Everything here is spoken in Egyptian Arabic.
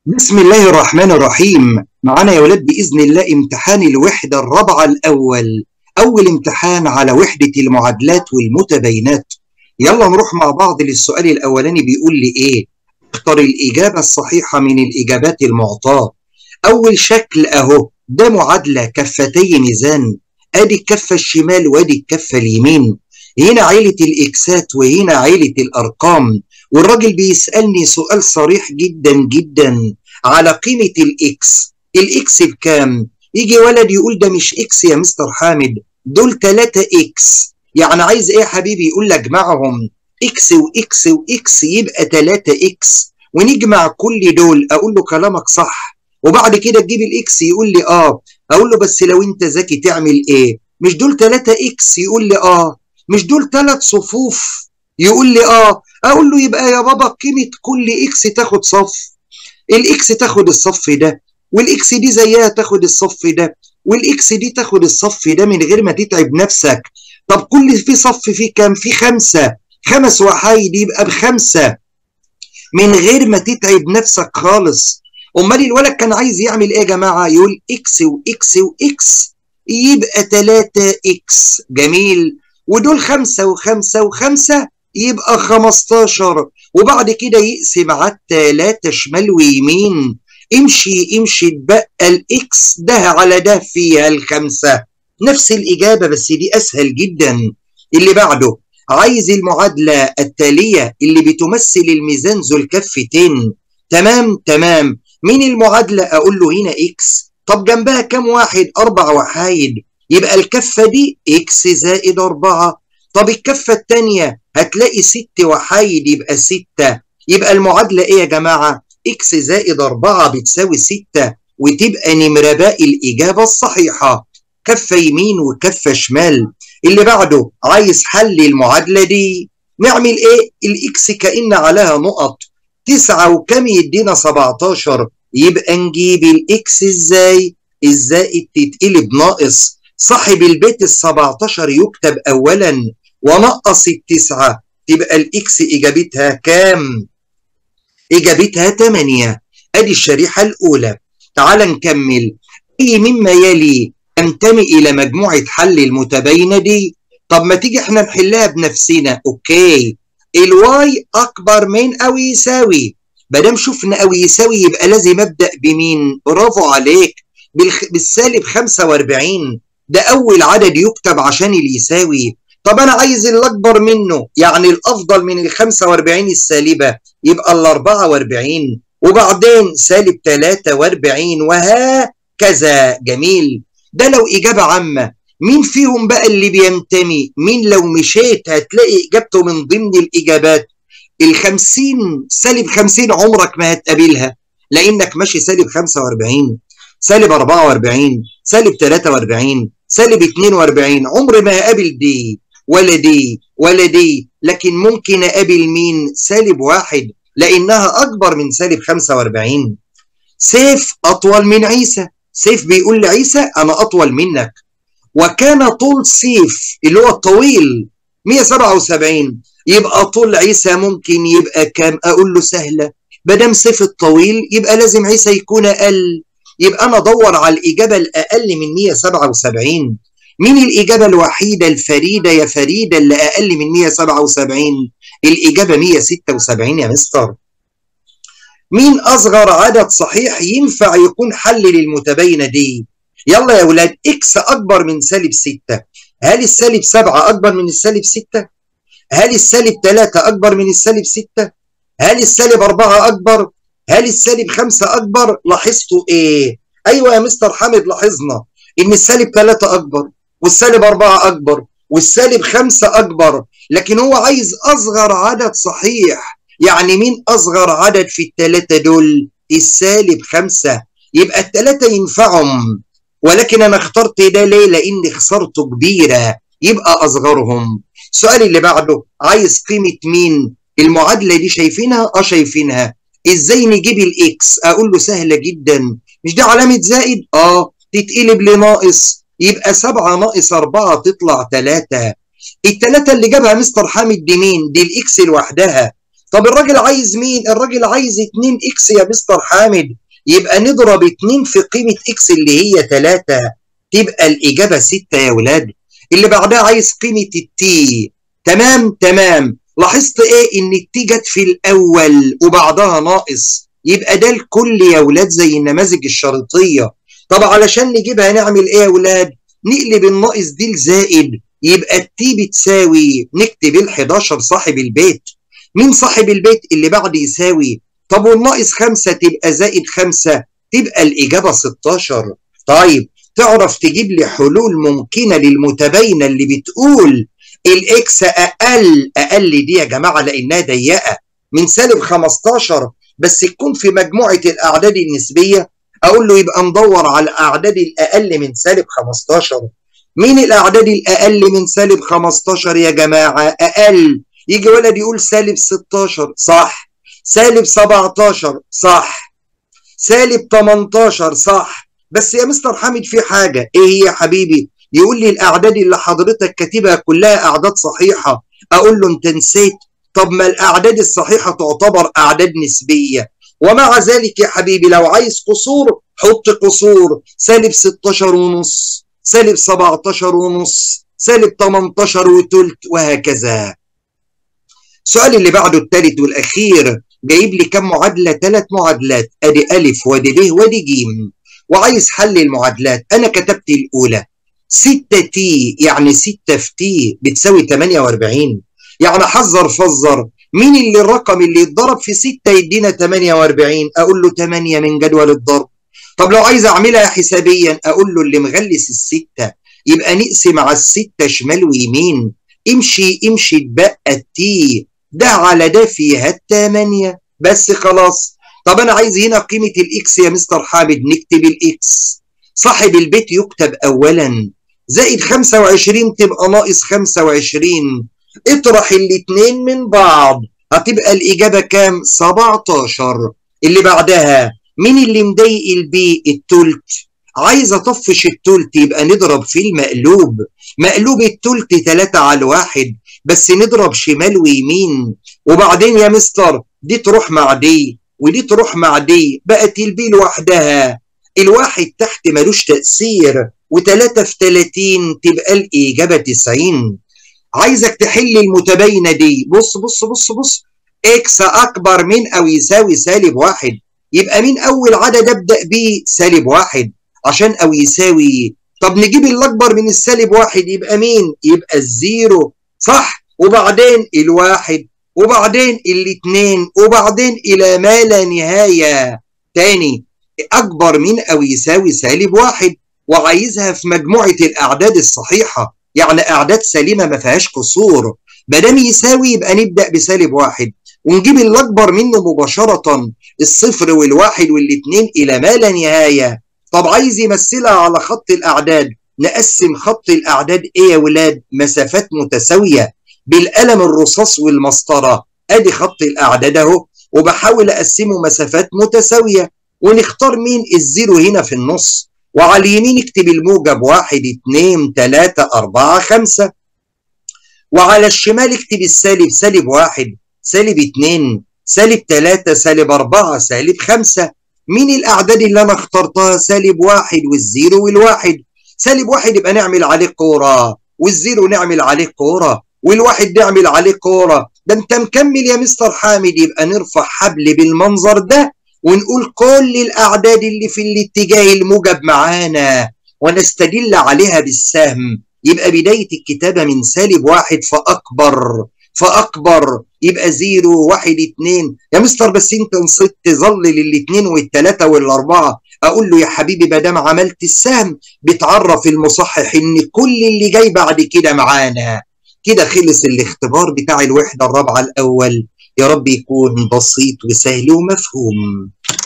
بسم الله الرحمن الرحيم معانا يا ولاد بإذن الله امتحان الوحدة الرابعة الأول أول امتحان على وحدة المعادلات والمتباينات يلا نروح مع بعض للسؤال الأولاني بيقول لي إيه اختر الإجابة الصحيحة من الإجابات المعطاة أول شكل أهو ده معادلة كفتي ميزان أدي الكفة الشمال وأدي الكفة اليمين هنا عيلة الإكسات وهنا عيلة الأرقام والراجل بيسألني سؤال صريح جدا جدا على قيمة الإكس الإكس بكام؟ يجي ولد يقول ده مش إكس يا مستر حامد دول 3 إكس يعني عايز إيه يا حبيبي يقول لك اجمعهم إكس وإكس وإكس يبقى 3 إكس ونجمع كل دول أقول له كلامك صح وبعد كده تجيب الإكس يقول لي آه أقول له بس لو أنت ذكي تعمل إيه؟ مش دول 3 إكس يقول لي آه مش دول 3 صفوف يقول لي آه اقول له يبقى يا بابا قيمه كل اكس تاخد صف الاكس تاخد الصف ده والاكس دي زيها تاخد الصف ده والاكس دي تاخد الصف ده من غير ما تتعب نفسك طب كل في صف فيه كام في خمسة خمس وحايد يبقى بخمسة من غير ما تتعب نفسك خالص امال الولد كان عايز يعمل ايه يا جماعه يقول اكس واكس واكس يبقى 3 اكس جميل ودول خمسة وخمسة وخمسة يبقى 15 وبعد كده يقسم على التلاتة شمال ويمين امشي امشي اتبقى الاكس ده على ده فيها الخمسة نفس الإجابة بس دي أسهل جدا اللي بعده عايز المعادلة التالية اللي بتمثل الميزان ذو الكفتين تمام تمام مين المعادلة أقول له هنا إكس طب جنبها كام واحد أربع وحايد يبقى الكفة دي إكس زائد أربعة طب الكفة التانية هتلاقي ست وحايد يبقى ستة يبقى المعادلة ايه يا جماعة اكس زائد اربعة بتساوي ستة وتبقى نمرة باقي الإجابة الصحيحة كفة يمين وكفة شمال اللي بعده عايز حل المعادلة دي نعمل ايه الاكس كأن عليها نقط تسعة وكم يدينا 17 يبقى نجيب الاكس ازاي الزائد تتقلب ناقص صاحب البيت ال 17 يكتب اولا ونقص التسعة تبقى الاكس اجابتها كام اجابتها 8 ادي الشريحة الاولى تعال نكمل اي مما يلي تنتمي الى مجموعة حل المتباينة دي طب ما تيجي احنا نحلها بنفسنا اوكي الواي اكبر من او يساوي مادام شفنا او يساوي يبقى لازم ابدا بمين برافو عليك بالخ... بالسالب 45 ده اول عدد يكتب عشان اللي يساوي طب انا عايز اللي اكبر منه يعني الافضل من ال 45 السالبه يبقى ال 44 وبعدين سالب 43 وهكذا جميل ده لو اجابه عامه مين فيهم بقى اللي بينتمي مين لو مشيت هتلاقي اجابته من ضمن الاجابات ال 50 سالب 50 عمرك ما هتقابلها لانك ماشي سالب 45 سالب 44 سالب 43 سالب 42 عمر ما هقابل دي ولا دي ولا دي لكن ممكن اقابل مين سالب واحد لانها اكبر من سالب 45 سيف اطول من عيسى سيف بيقول لعيسى انا اطول منك وكان طول سيف اللي هو الطويل 177 يبقى طول عيسى ممكن يبقى كام اقول له سهله مادام سيف الطويل يبقى لازم عيسى يكون اقل يبقى انا ادور على الاجابه الاقل من 177 مين الاجابه الوحيده الفريده يا فريده اللي اقل من 177 الاجابه 176 يا مستر مين اصغر عدد صحيح ينفع يكون حل للمتباينه دي يلا يا ولاد اكس اكبر من سالب 6 هل السالب 7 اكبر من السالب 6 هل السالب 3 اكبر من السالب 6 هل السالب 4 اكبر هل السالب 5 اكبر لاحظتوا ايه ايوه يا مستر حامد لاحظنا ان السالب 3 اكبر والسالب 4 اكبر والسالب 5 اكبر لكن هو عايز اصغر عدد صحيح يعني مين اصغر عدد في الثلاثه دول السالب 5 يبقى الثلاثه ينفعهم ولكن انا اخترت ده ليه لان خسارته كبيره يبقى اصغرهم السؤال اللي بعده عايز قيمه مين المعادله دي شايفينها اه شايفينها ازاي نجيب الاكس اقول له سهله جدا مش دي علامه زائد اه تتقلب لناقص يبقى 7 ناقص 4 تطلع 3 الثلاثه اللي جابها مستر حامد دي مين دي الاكس لوحدها طب الراجل عايز مين الراجل عايز 2 اكس يا مستر حامد يبقى نضرب 2 في قيمه اكس اللي هي 3 تبقى الاجابه 6 يا ولاد اللي بعدها عايز قيمه التي تمام تمام لاحظت ايه ان التي جت في الاول وبعدها ناقص يبقى ده الكل يا ولاد زي النماذج الشريطيه طب علشان نجيبها نعمل ايه يا ولاد نقلب الناقص دي لزائد يبقى التي بتساوي نكتب ال11 صاحب البيت مين صاحب البيت اللي بعد يساوي طب والناقص خمسة تبقى زائد خمسة تبقى الإجابة 16 طيب تعرف تجيب لي حلول ممكنة للمتباينة اللي بتقول الإكس أقل أقل دي يا جماعة لأنها ضيقة من سالب 15 بس تكون في مجموعة الأعداد النسبية أقول له يبقى ندور على الأعداد الأقل من سالب 15 مين الأعداد الأقل من سالب 15 يا جماعة أقل يجي ولد يقول سالب 16 صح سالب 17 صح سالب 18 صح بس يا مستر حامد في حاجة ايه هي يا حبيبي يقول لي الاعداد اللي حضرتك كاتبها كلها اعداد صحيحة اقول له انت نسيت طب ما الاعداد الصحيحة تعتبر اعداد نسبية ومع ذلك يا حبيبي لو عايز قصور حط قصور سالب 16 ونص سالب 17 ونص سالب 18 وتلت وهكذا السؤال اللي بعده الثالث والاخير جايب لي كم معادله ثلاث معادلات ادي الف وادي ب وادي ج وعايز حل المعادلات انا كتبت الاولى 6 تي يعني 6 في تي بتساوي 48 يعني حذر فزر مين اللي الرقم اللي يتضرب في 6 يدينا 48 اقول له 8 من جدول الضرب طب لو عايز اعملها حسابيا اقول له اللي مغلس الستة يبقى نقسم على الستة شمال ويمين امشي امشي اتبقى التي ده على ده فيها التمانية بس خلاص طب انا عايز هنا قيمة الاكس يا مستر حامد نكتب الاكس صاحب البيت يكتب اولا زائد 25 تبقى ناقص 25 اطرح الاتنين من بعض هتبقى الاجابة كام 17 اللي بعدها مين اللي مضايق البي التلت عايز اطفش التلت يبقى نضرب في المقلوب مقلوب التلت 3 على الواحد بس نضرب شمال ويمين وبعدين يا مستر دي تروح مع دي ودي تروح مع دي بقت البي لوحدها الواحد تحت ملوش تأثير وتلاتة في تلاتين تبقى الإجابة تسعين عايزك تحل المتباينة دي بص بص بص بص إكس أكبر من أو يساوي سالب واحد يبقى مين أول عدد أبدأ بيه سالب واحد عشان أو يساوي طب نجيب الأكبر من السالب واحد يبقى مين يبقى الزيرو صح وبعدين الواحد وبعدين الاثنين وبعدين الى ما لا نهايه تاني اكبر من او يساوي سالب واحد وعايزها في مجموعه الاعداد الصحيحه يعني اعداد سليمه ما فيهاش قصور ما دام يساوي يبقى نبدا بسالب واحد ونجيب الاكبر منه مباشره الصفر والواحد والاثنين الى ما لا نهايه طب عايز يمثلها على خط الاعداد نقسم خط الاعداد ايه يا ولاد مسافات متساويه بالقلم الرصاص والمسطره ادي خط الاعداد اهو وبحاول اقسمه مسافات متساويه ونختار مين الزيرو هنا في النص وعلى اليمين اكتب الموجب واحد اتنين تلاتة أربعة خمسة وعلى الشمال اكتب السالب سالب واحد سالب اتنين سالب تلاتة سالب أربعة سالب خمسة مين الأعداد اللي أنا اخترتها سالب واحد والزيرو والواحد سالب واحد يبقى نعمل عليه كورة والزيرو نعمل عليه كورة والواحد نعمل عليه كورة ده انت مكمل يا مستر حامد يبقى نرفع حبل بالمنظر ده ونقول كل الأعداد اللي في الاتجاه الموجب معانا ونستدل عليها بالسهم يبقى بداية الكتابة من سالب واحد فأكبر فأكبر يبقى زيرو واحد اتنين يا مستر بس انت نصيت تظلل الاتنين والتلاتة والأربعة أقول له يا حبيبي ما دام عملت السهم بتعرف المصحح إن كل اللي جاي بعد كده معانا كده خلص الاختبار بتاع الوحدة الرابعة الأول يا رب يكون بسيط وسهل ومفهوم